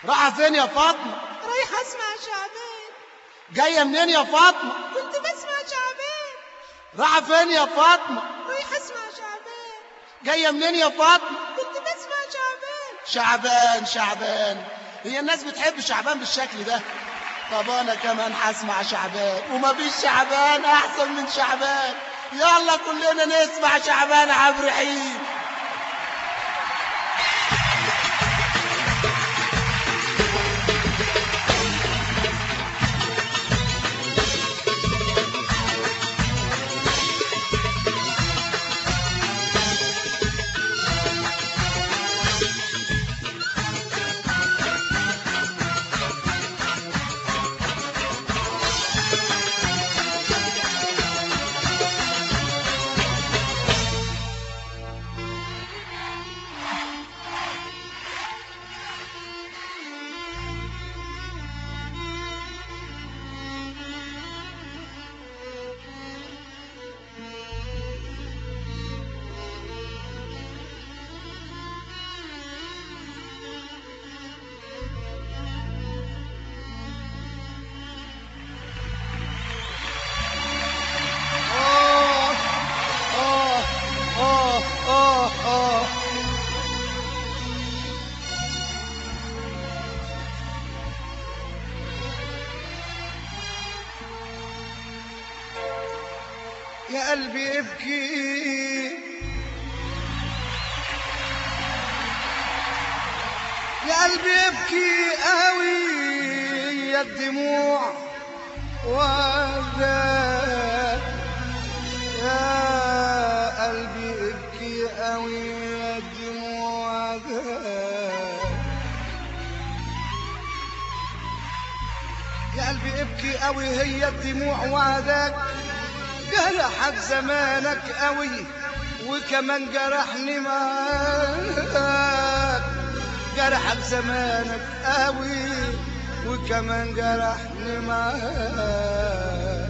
رايحة فين يا فاطمة رايحة اسمع شعبان جاية منين يا فاطمة كنت بسمع شعبان رايحة فين يا فاطمة رايحة اسمع شعبان جاية منين يا فاطمة كنت بسمع شعبان شعبان شعبان هي الناس بتحب شعبان بالشكل ده طب انا كمان هسمع شعبان ومفيش شعبان احسن من شعبان يلا كلنا نسمع شعبان عبد الرحيم آه آه آه آه آه يا قلبي ابكي يا قلبي ابكي قوي يا الدموع وجاك يا قلبي ابكي قوي يا الدموع وجاك يا قلبي ابكي قوي هي الدموع وعداك جرحك زمانك قوي وكمان جرحني معاك جرحك زمانك قوي وكمان جرحني معاك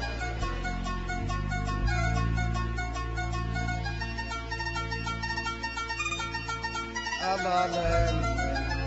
الله الله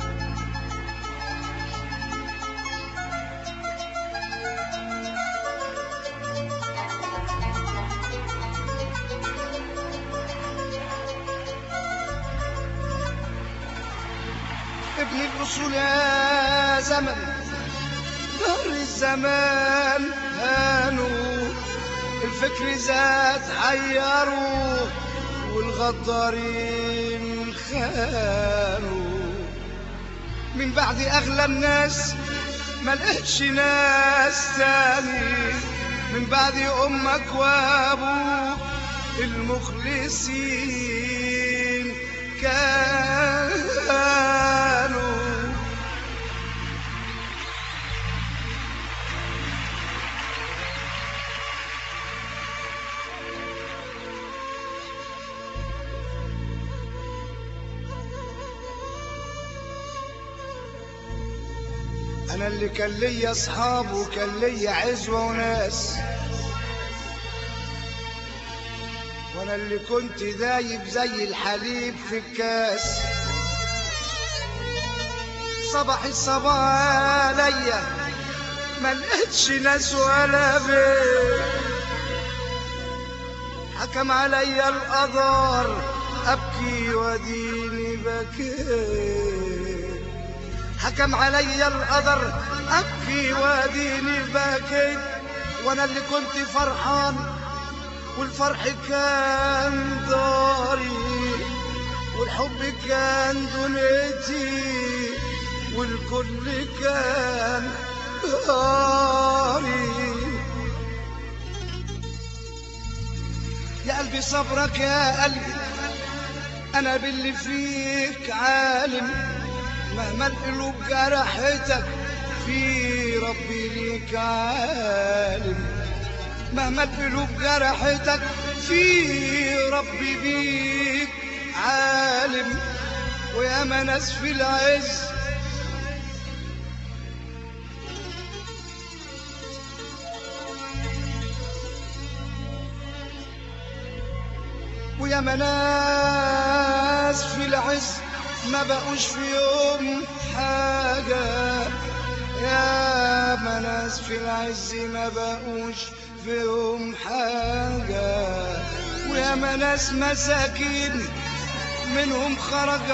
ابن الأصول يا زمن دهر الزمان هانوا الفكر زاد حيروا والغدارين خانوا من بعد أغلى الناس ما لقيتش ناس تاني من بعد أمك وأبوك المخلصين كانوا انا اللي كان ليا اصحاب وكان ليا عزوه وناس وانا اللي كنت دايب زي الحليب في الكاس صباح الصباح عليا ما لقيتش ناس ولا بيت حكم عليا القدر ابكي وديني بكيت حكم عليا القدر ابكي واديني بكيت وانا اللي كنت فرحان والفرح كان داري والحب كان دنيتي والكل كان داري يا قلبي صبرك يا قلبي انا باللي فيك عالم مهما القلوب جرحتك في ربي ليك عالم مهما القلوب جرحتك في ربي بيك عالم ويا ناس في العز ويا ناس في العز ما بقوش في يوم حاجة يا ما ناس في العز ما بقوش فيهم حاجة ويا ما ناس مساكين منهم خرج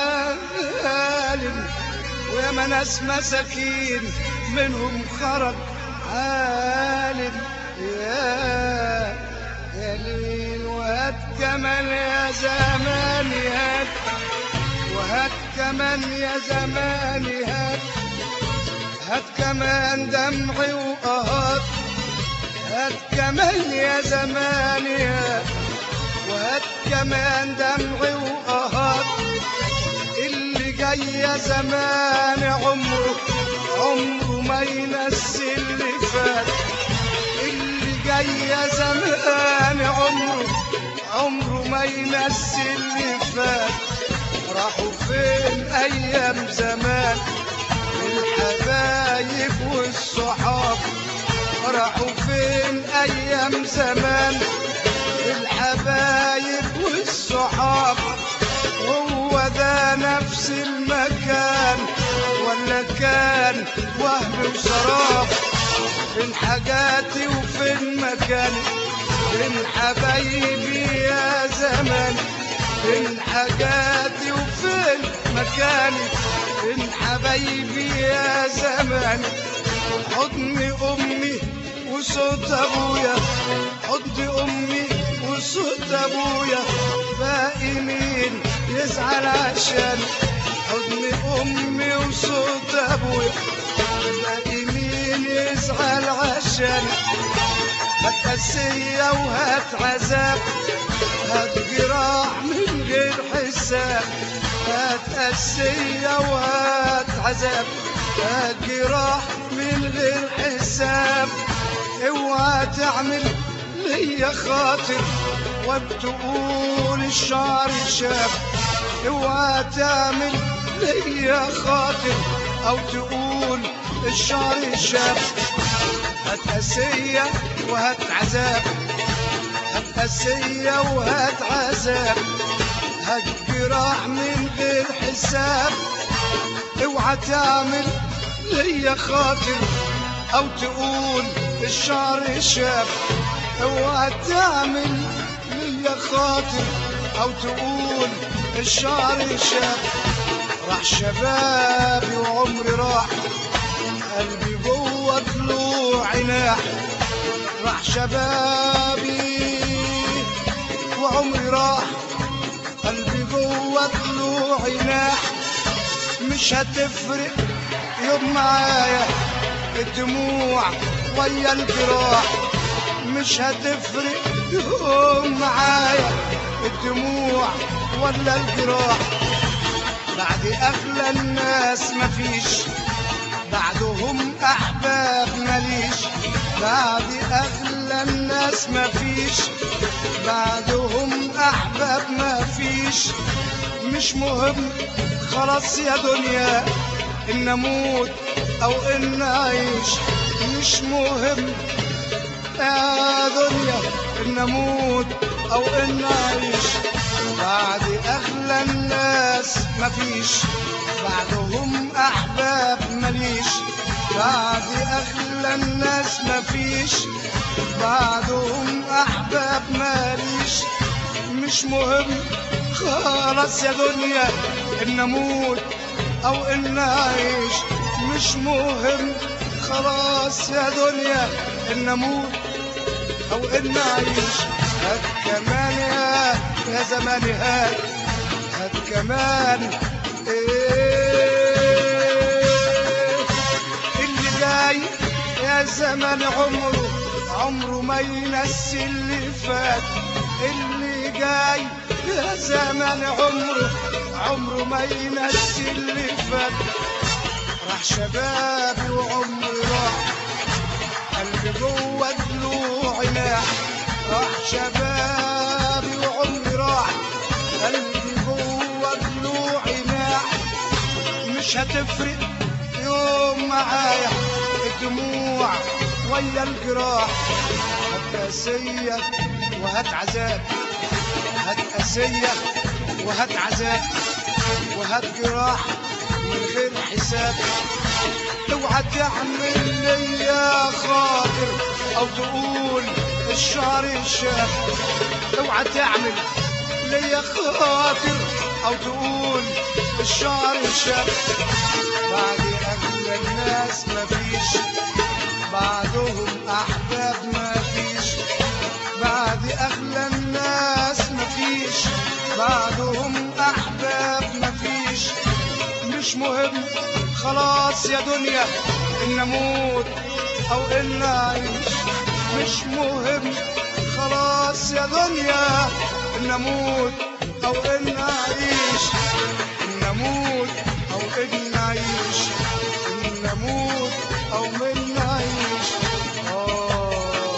عالم ويا ما ناس مساكين منهم خرج عالم يا يا ليل وهات كمان يا زمان هات وهات كمان يا زمان هات هات كمان دمعي وقهات هات كمان يا زمان هات وهات كمان دمعي وقهات اللي جاي يا زمان عمره عمره ما ينسي اللي فات اللي جاي يا زمان عمره عمره ما ينسي اللي فات راحوا فين ايام زمان الحبايب والصحاب راحوا فين ايام زمان الحبايب والصحاب هو ده نفس المكان ولا كان وهم وسراب فين حاجاتي وفين مكاني فين حبايبي يا زمان فين حاجاتي وفين مكاني فين حبايبي يا زمان حضن امي وصوت ابويا حضن امي وصوت ابويا باقي مين يزعل عشان حضن امي وصوت ابويا باقي مين يزعل عشان هات قسية وهات عذاب هات جراح من غير حساب هات قسية وهات عذاب هات جراح من غير حساب اوعى تعمل ليا خاطر وبتقول الشعر شاب اوعى تعمل ليا خاطر او تقول الشعر شاب هات قسية وهات عذاب هات قسية وهات عذاب هات جراح من غير حساب اوعى تعمل ليا خاطر او تقول الشعر شاب اوعى تعمل ليا خاطر او تقول الشعر شاب راح شبابي وعمري راح قلبي جوه ضلوع ناح راح شبابي وعمري راح قلبي جوه ضلوعي ناح مش هتفرق يوم معايا الدموع ويا الجراح مش هتفرق يوم معايا الدموع ولا الجراح بعد اغلى الناس مفيش بعدهم احباب ماليش بعد اغلى الناس مفيش بعدهم احباب مفيش مش مهم خلاص يا دنيا ان اموت او ان اعيش مش مهم يا دنيا ان اموت او ان اعيش بعد اغلى الناس مفيش بعدهم احباب ماليش بعد اغلى الناس مفيش بعدهم احباب ماليش مش مهم خلاص يا دنيا ان اموت او ان اعيش مش مهم خلاص يا دنيا ان اموت او ان اعيش هات كمان يا يا زماني هات هات كمان ايه اللي جاي يا زمان عمره عمره ما ينسي اللي فات اللي جاي يا زمان عمره عمره ما ينسي اللي فات راح شبابي وعمري راح قلبي جوه ضلوعي ناح راح شبابي وعمري راح قلبي جوه ضلوعي ناح مش هتفرق يوم معايا الدموع ويا الجراح هات قاسية وهات عذاب هات قاسية وهات عذاب وهات جراح من غير حساب اوعى تعمل ليا خاطر او تقول الشعر شاب اوعى تعمل ليا خاطر او تقول الشعر شاب بعد اغلى الناس مفيش بعدهم احباب مفيش بعد اغلى الناس مفيش بعدهم احباب مفيش مش مهم خلاص يا دنيا ان اموت او ان اعيش مش مهم خلاص يا دنيا ان اموت او ان اعيش ان اموت او ان اعيش ان اموت او من اعيش آه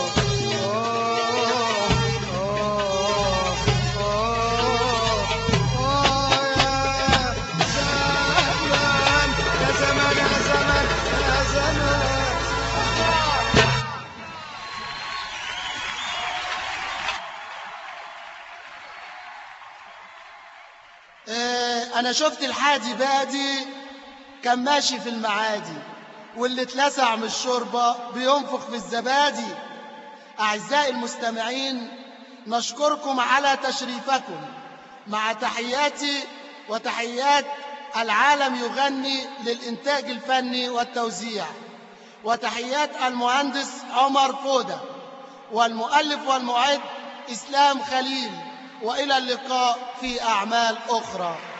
آه آه آه آه يا زمان يا زمان يا زمان يا زمان آه، انا شفت الحادي بادي كان ماشي في المعادي واللي اتلسع من الشوربة بينفخ في الزبادي أعزائي المستمعين نشكركم على تشريفكم مع تحياتي وتحيات العالم يغني للإنتاج الفني والتوزيع وتحيات المهندس عمر فودة والمؤلف والمعد إسلام خليل وإلى اللقاء في أعمال أخرى